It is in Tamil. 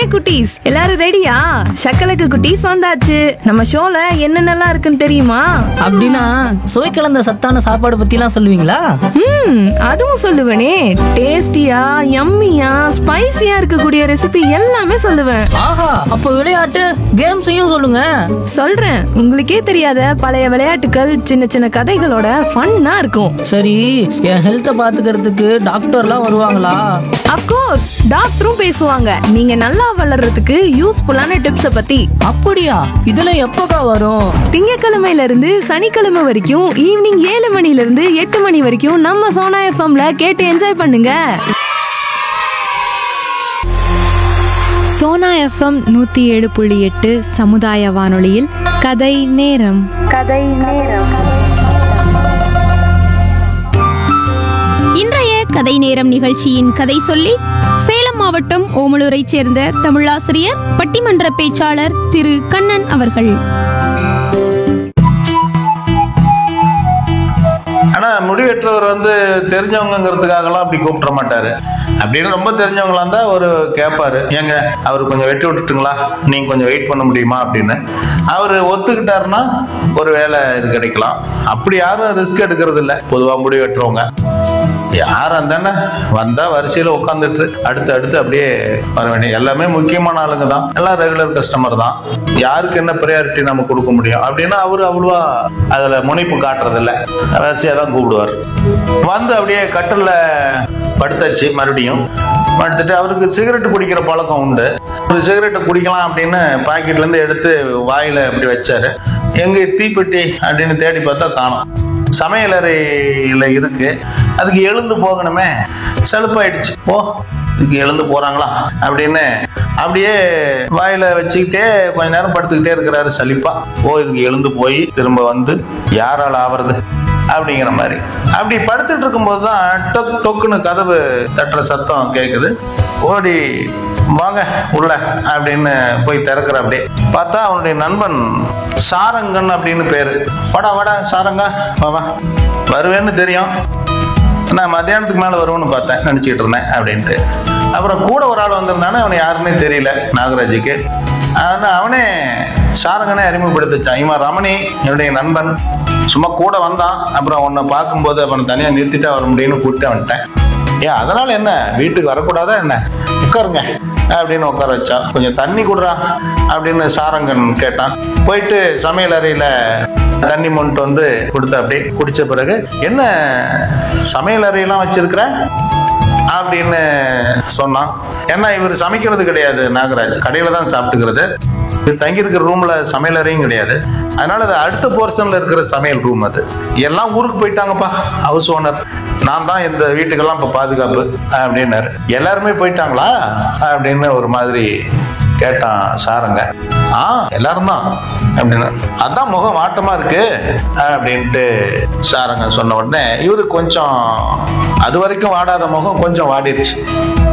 குட்டீஸ் எல்லாரும் ரெடியா சக்கலக்கு குட்டீஸ் வந்தாச்சு நம்ம ஷோல என்னென்னலாம் இருக்குன்னு தெரியுமா அப்படின்னா சுவை கலந்த சத்தான சாப்பாடு பத்திலாம் சொல்லுவீங்களா ம் அதுவும் சொல்லுவேனே டேஸ்டியா யம்மியா ஸ்பைசியா இருக்கக்கூடிய ரெசிபி எல்லாமே சொல்லுவேன் ஆஹா அப்போ விளையாட்டு கேம்ஸையும் சொல்லுங்க சொல்றேன் உங்களுக்கே தெரியாத பழைய விளையாட்டுகள் சின்ன சின்ன கதைகளோட ஃபன்னா இருக்கும் சரி என் ஹெல்த்தை பாத்துக்கிறதுக்கு டாக்டர்லாம் வருவாங்களா அப்கோர்ஸ் டாக்டரும் பேசுவாங்க நீங்க நல்லா வளர்றதுக்கு யூஸ்ஃபுல்லான டிப்ஸை பத்தி அப்படியா இதெல்லாம் எப்போக்கா வரும் திங்கக்கிழமையில இருந்து சனிக்கிழமை வரைக்கும் ஈவினிங் ஏழு மணில இருந்து எட்டு மணி வரைக்கும் நம்ம சோனா எஃப்எம்ல கேட்டு என்ஜாய் பண்ணுங்க சோனா எஃப்எம் நூத்தி ஏழு புள்ளி எட்டு சமுதாய வானொலியில் கதை நேரம் இன்றைய கதை நேரம் நிகழ்ச்சியின் கதை சொல்லி சேலம் மாவட்டம் ஓமலூரைச் சேர்ந்த தமிழாசிரியர் பட்டிமன்ற பேச்சாளர் திரு கண்ணன் அவர்கள் ஆனா முடிவெற்றவர் வந்து தெரிஞ்சவங்கிறதுக்காகலாம் அப்படி கூப்பிட மாட்டாரு அப்படின்னு ரொம்ப தெரிஞ்சவங்களா இருந்தா ஒரு கேட்பாரு ஏங்க அவர் கொஞ்சம் வெட்டி விட்டுட்டுங்களா நீங்க கொஞ்சம் வெயிட் பண்ண முடியுமா அப்படின்னு அவர் ஒத்துக்கிட்டாருன்னா ஒரு வேலை இது கிடைக்கலாம் அப்படி யாரும் ரிஸ்க் எடுக்கிறது இல்லை பொதுவா முடிவெட்டுறவங்க யார் அந்தானே வந்தா வரிசையில உட்காந்துட்டு அடுத்து அடுத்து அப்படியே வர வேண்டிய எல்லாமே முக்கியமான ஆளுங்க தான் எல்லாம் ரெகுலர் கஸ்டமர் தான் யாருக்கு என்ன ப்ரையாரிட்டி நம்ம கொடுக்க முடியும் அப்படின்னா அவரு அவ்வளவா அதுல முனைப்பு காட்டுறது இல்ல வரிசையா தான் கூப்பிடுவார் வந்து அப்படியே கட்டில் படுத்தாச்சு மறுபடியும் படுத்துட்டு அவருக்கு சிகரெட் குடிக்கிற பழக்கம் உண்டு ஒரு சிகரெட்டை குடிக்கலாம் அப்படின்னு பாக்கெட்ல இருந்து எடுத்து வாயில இப்படி வச்சாரு எங்க தீப்பெட்டி அப்படின்னு தேடி பார்த்தா காணோம் சமையலறையில் இருக்கு அதுக்கு எழுந்து போகணுமே செலுப்பாயிடுச்சு ஓ இதுக்கு எழுந்து போறாங்களா அப்படின்னு அப்படியே வாயில வச்சுக்கிட்டே கொஞ்ச நேரம் படுத்துக்கிட்டே இருக்கிறாரு சலிப்பா ஓ இதுக்கு எழுந்து போய் திரும்ப வந்து யாரால ஆவறது அப்படிங்கிற மாதிரி அப்படி படுத்துட்டு இருக்கும்போது தான் டொக் டொக்குன்னு கதவு தட்டுற சத்தம் கேட்குது ஓடி வாங்க உள்ள அப்படின்னு போய் திறக்கிற அப்படியே பார்த்தா அவனுடைய நண்பன் சாரங்கன் அப்படின்னு பேரு வாடா வாடா சாரங்கா வா வா வருவேன்னு தெரியும் நான் மத்தியானத்துக்கு மேலே வருவேன்னு பார்த்தேன் நினச்சிட்டு இருந்தேன் அப்படின்ட்டு அப்புறம் கூட ஒரு ஆள் வந்திருந்தானே அவனை யாருன்னே தெரியல நாகராஜுக்கு ஆனால் அவனே சாரங்கனே அறிமுகப்படுத்திச்சான் இவன் ரமணி என்னுடைய நண்பன் சும்மா கூட வந்தான் அப்புறம் உன்னை பார்க்கும்போது அவனை தனியாக நிறுத்திட்டு வர முடியும்னு கூப்பிட்டு வந்துட்டேன் ஏன் அதனால என்ன வீட்டுக்கு வரக்கூடாதா என்ன உட்காருங்க அப்படின்னு உட்கார வச்சா கொஞ்சம் தண்ணி கொடுறா அப்படின்னு சாரங்கன் கேட்டான் போயிட்டு சமையல் அறையில தண்ணி மொண்டு வந்து கொடுத்த அப்படியே குடிச்ச பிறகு என்ன சமையல் அறையெல்லாம் வச்சிருக்கிற அப்படின்னு சொன்னான் ஏன்னா இவர் சமைக்கிறது கிடையாது நாகராஜ் கடையில தான் சாப்பிட்டுக்கிறது இவர் தங்கியிருக்கிற ரூம்ல சமையல் அறையும் கிடையாது அதனால அது அடுத்த போர்ஷன்ல இருக்கிற சமையல் ரூம் அது எல்லாம் ஊருக்கு போயிட்டாங்கப்பா ஹவுஸ் ஓனர் நான் தான் இந்த வீட்டுக்கெல்லாம் இப்போ பாதுகாப்பு அப்படின்னாரு எல்லாருமே போயிட்டாங்களா அப்படின்னு ஒரு மாதிரி கேட்டான் சாருங்க ஆ எல்லாரும் தான் அப்படின்னு அதான் முகம் வாட்டமா இருக்கு அப்படின்ட்டு சாரங்க சொன்ன உடனே இவரு கொஞ்சம் அது வரைக்கும் வாடாத முகம் கொஞ்சம் வாடிடுச்சு